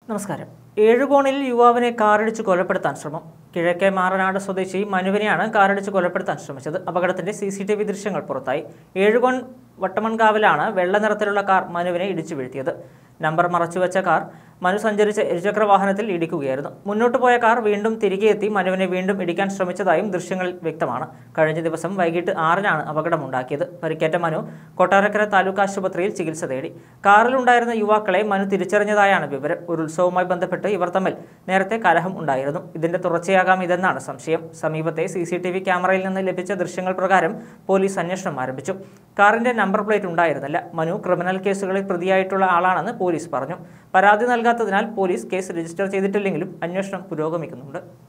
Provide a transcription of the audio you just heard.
നമസ്കാരം ഏഴുകോണിൽ യുവാവിനെ കാറിടിച്ച് കൊലപ്പെടുത്താൻ ശ്രമം കിഴക്കേ മാറനാട് സ്വദേശി മനുവിനെയാണ് കാറിടിച്ച് കൊലപ്പെടുത്താൻ ശ്രമിച്ചത് അപകടത്തിന്റെ സി സി ടി വി ദൃശ്യങ്ങൾ പുറത്തായി ഏഴുകോൺ വട്ടമൺകാവിലാണ് വെള്ള നിറത്തിലുള്ള കാർ മനുവിനെ ഇടിച്ചു വീഴ്ത്തിയത് നമ്പർ മറച്ചുവെച്ച കാർ മനു സഞ്ചരിച്ച ഇരുചക്ര വാഹനത്തിൽ ഇടിക്കുകയായിരുന്നു മുന്നോട്ട് പോയ കാർ വീണ്ടും തിരികെ എത്തി മനുവിനെ വീണ്ടും ഇടിക്കാൻ ശ്രമിച്ചതായും ദൃശ്യങ്ങളിൽ വ്യക്തമാണ് കഴിഞ്ഞ ദിവസം വൈകിട്ട് ആറിനാണ് അപകടമുണ്ടാക്കിയത് പരിക്കേറ്റ മനു കൊട്ടാരക്കര താലൂക്ക് ആശുപത്രിയിൽ ചികിത്സ തേടി കാറിലുണ്ടായിരുന്ന യുവാക്കളെ മനു തിരിച്ചറിഞ്ഞതായാണ് വിവരം ഒരു ഉത്സവവുമായി ബന്ധപ്പെട്ട് ഇവർ തമ്മിൽ നേരത്തെ കലഹം ഉണ്ടായിരുന്നു ഇതിന്റെ തുടർച്ചയാകാം ഇതെന്നാണ് സംശയം സമീപത്തെ സി സി ടി വി ക്യാമറയിൽ നിന്ന് ലഭിച്ച ദൃശ്യങ്ങൾ പ്രകാരം പോലീസ് അന്വേഷണം ആരംഭിച്ചു കാറിന്റെ നമ്പർ പ്ലേറ്റ് ഉണ്ടായിരുന്നില്ല മനു ക്രിമിനൽ കേസുകളിൽ പ്രതിയായിട്ടുള്ള ആളാണെന്ന് പോലീസ് പറഞ്ഞു പരാതി നൽകാത്തതിനാൽ പോലീസ് കേസ് രജിസ്റ്റർ ചെയ്തിട്ടില്ലെങ്കിലും അന്വേഷണം പുരോഗമിക്കുന്നുണ്ട്